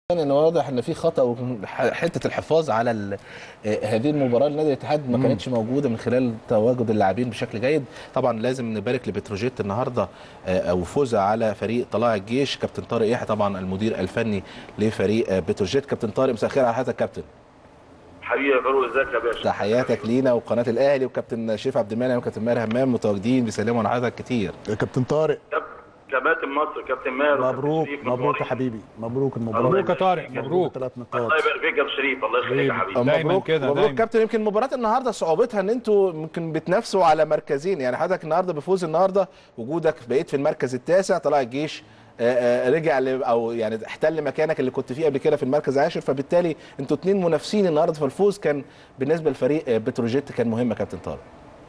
ان واضح ان في خطا وحته الحفاظ على ال- آه، هذه المباراه لنادي الاتحاد ما كانتش موجوده من خلال تواجد اللاعبين بشكل جيد طبعا لازم نبارك لبتروجيت النهارده آه، او فوزها على فريق طلائع الجيش كابتن طارق يحيى طبعا المدير الفني لفريق آه، بتروجيت كابتن طارق مساء الخير على حضرتك كابتن حبيبي يا فاروق ازيك يا باشا تحياتك لينا وقناه الاهلي وكابتن شريف عبد المنعم وكابتن ماهر همام متواجدين بيسلموا على حضرتك كتير يا كابتن طارق كاب- كباتن مصر كابتن ماهر وكابتن مبروك شريف، مبروك يا مبروك. حبيبي مبروك الله المبروك يبارك يا طارق، فيك. مبروك. ثلاث الله نقاط يبارك فيك يا ابو شريف الله يخليك يا حبيبي دايماً مبروك كده، مبروك دايماً. كابتن يمكن مباراه النهارده صعوبتها ان انتوا ممكن بتنافسوا على مركزين يعني حضرتك النهارده بفوز النهارده وجودك بقيت في المركز التاسع طلع الجيش آه، آه، رجع ل- او يعني احتل مكانك اللي كنت فيه قبل كده في المركز العاشر فبالتالي انتوا اتنين منافسين النهارده فالفوز كان بالنسبه لفريق آه، بتروجيت كان مهم يا كابتن طارق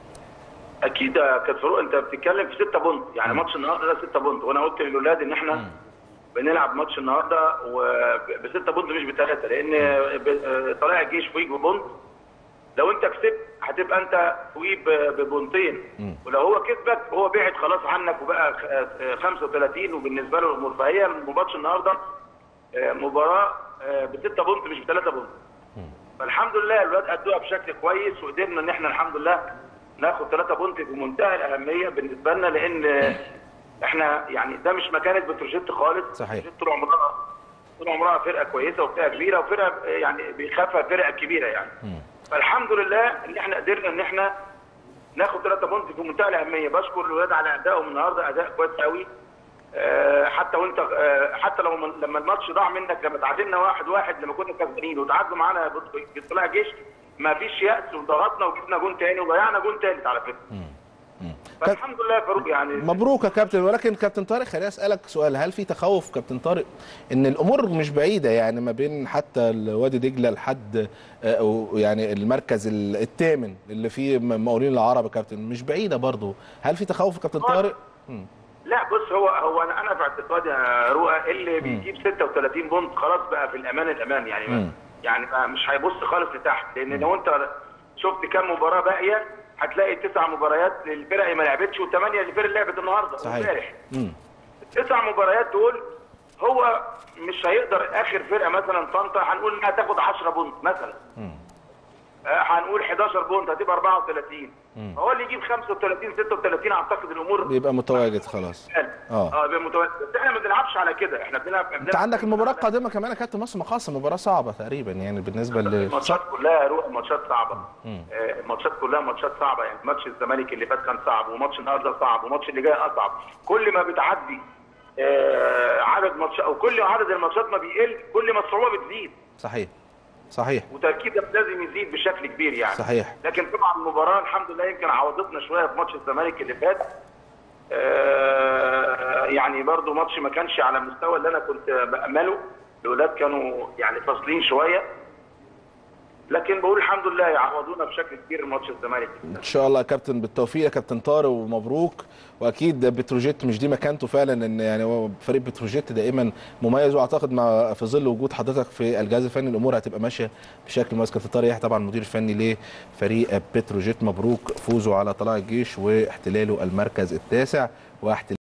اكيد يا كابتن فاروق انت بتتكلم في 6 بونت يعني ماتش النهارده ده 6 بونت وانا قلت للاولاد ان احنا بنلعب ماتش النهارده وب 6 بونت مش بثلاثه لان ب- طلائع الجيش فوقيك ببونت لو انت كسبت هتبقى انت فوقيه ب- ببونتين ولو هو كسبك هو بعد خلاص عنك وبقى خ- آه، 35 وبالنسبه له الامور فهي ماتش النهارده آه، مباراه بستة بونت مش بثلاثه بونت فالحمد لله الولاد ادوها بشكل كويس وقدرنا ان احنا الحمد لله ناخد ثلاثة بونت بمنتهى الاهميه بالنسبه لنا لان احنا يعني ده مش مكانه بتروجيت خالص صحيح. بتروجيت طول عمرها طول عمرها فرقه كويسه وفرقه كبيره وفرقه يعني بيخافها فرقه كبيره يعني فالحمد لله ان احنا قدرنا ان احنا ناخد ثلاثة بونت في منتهى الاهميه بشكر الولاد على ادائهم النهارده اداء كويس قوي آه، حتى وانت آه، حتى لو من- لما الماتش ضاع منك لما تعادلنا واحد واحد لما كنا كسبانين وتعادلوا معانا بط- في طلائع الجيش ما فيش يأس وضغطنا وجبنا جون تاني وضيعنا جون تالت على فكره فالحمد لله يا فاروق يعني مبروك يا كابتن ولكن كابتن طارق خليني اسالك سؤال هل في تخوف كابتن طارق ان الامور مش بعيده يعني ما بين حتى وادي دجله لحد آه، أو يعني المركز ال- الثامن اللي فيه م- مقاولين العرب يا كابتن مش بعيده برضه هل في تخوف يا كابتن طارق مم. لا بص هو هو انا انا في اعتقادي يا رؤى اللي بيجيب 36 بونت خلاص بقى في الامان الامان يعني مم. يعني ما مش هيبص خالص لتحت لان لو انت شفت كام مباراه باقيه هتلاقي تسع مباريات للفرق اللي ما لعبتش وثمانيه للفرق اللي لعبت النهارده صحيح امبارح مم. التسع مباريات دول هو مش هيقدر اخر فرقه مثلا طنطا هنقول انها تاخد 10 بونت مثلا آه، هنقول 11 بونت هتبقى 34 هو اللي يجيب 35 36 اعتقد الامور بيبقى متواجد خلاص اه اه يبقى متواجد بس احنا ما بنلعبش على كده احنا بنلعب انت عندك المباراه القادمه كمان يا كابتن مصر مقاصه مباراه صعبه تقريبا يعني بالنسبه ل الماتشات كلها روح ماتشات صعبه آه، الماتشات كلها ماتشات صعبه يعني ماتش الزمالك اللي فات كان صعب وماتش النهارده صعب وماتش اللي جاي اصعب كل ما بتعدي آه، عدد ماتش او كل عدد الماتشات ما بيقل كل ما الصعوبه بتزيد صحيح صحيح وتركيزك لازم يزيد بشكل كبير يعني صحيح. لكن طبعا المباراه الحمد لله يمكن عوضتنا شويه في ماتش الزمالك اللي فات آه، يعني برضو ماتش ما كانش على المستوى اللي انا كنت بامله الاولاد كانوا يعني فاصلين شويه لكن بقول الحمد لله يعوضونا بشكل كبير ماتش الزمالك ان شاء الله يا كابتن بالتوفيق يا كابتن طارق ومبروك واكيد بتروجيت مش دي مكانته فعلا ان يعني هو فريق بتروجيت دائما مميز واعتقد مع في ظل وجود حضرتك في الجهاز الفني الامور هتبقى ماشيه بشكل مميز كابتن طارق يحيى طبعا المدير الفني لفريق بتروجيت مبروك فوزه على طلائع الجيش واحتلاله المركز التاسع واحتلال